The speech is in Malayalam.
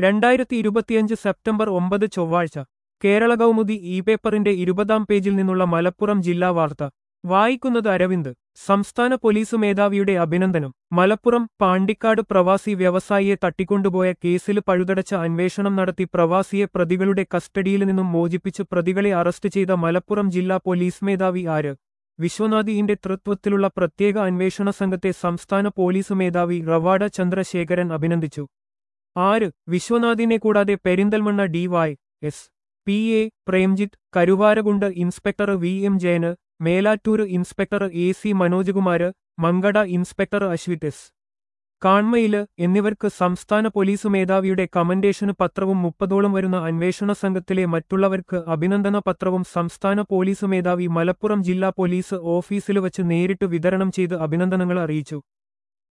രണ്ടായിരത്തി ഇരുപത്തിയഞ്ച് സെപ്റ്റംബർ ഒമ്പത് ചൊവ്വാഴ്ച കേരള കൗമുദി ഇ പേപ്പറിന്റെ ഇരുപതാം പേജിൽ നിന്നുള്ള മലപ്പുറം ജില്ലാ വാർത്ത വായിക്കുന്നത് അരവിന്ദ് സംസ്ഥാന പോലീസ് മേധാവിയുടെ അഭിനന്ദനം മലപ്പുറം പാണ്ടിക്കാട് പ്രവാസി വ്യവസായിയെ തട്ടിക്കൊണ്ടുപോയ കേസിൽ പഴുതടച്ച അന്വേഷണം നടത്തി പ്രവാസിയെ പ്രതികളുടെ കസ്റ്റഡിയിൽ നിന്നും മോചിപ്പിച്ച് പ്രതികളെ അറസ്റ്റ് ചെയ്ത മലപ്പുറം ജില്ലാ പോലീസ് മേധാവി ആര് വിശ്വനാഥിന്റെ തൃത്വത്തിലുള്ള പ്രത്യേക അന്വേഷണ സംഘത്തെ സംസ്ഥാന പോലീസ് മേധാവി റവാഡ ചന്ദ്രശേഖരൻ അഭിനന്ദിച്ചു ആര് വിശ്വനാഥിനെ കൂടാതെ Perinthalmanna D Y S P A Premjith Karuvarakundu inspector V M ജയന് Melattur inspector A C Manojkumar Mankada inspector Ashwith S കാൺമയില് എന്നിവർക്ക് സംസ്ഥാന പോലീസ് മേധാവിയുടെ കമന്റേഷന് പത്രവും മുപ്പതോളം വരുന്ന അന്വേഷണ സംഘത്തിലെ മറ്റുള്ളവർക്ക് അഭിനന്ദന പത്രവും സംസ്ഥാന പോലീസ് മേധാവി മലപ്പുറം ജില്ലാ പോലീസ് ഓഫീസിൽ വച്ച് നേരിട്ട് വിതരണം ചെയ്ത് അഭിനന്ദനങ്ങൾ അറിയിച്ചു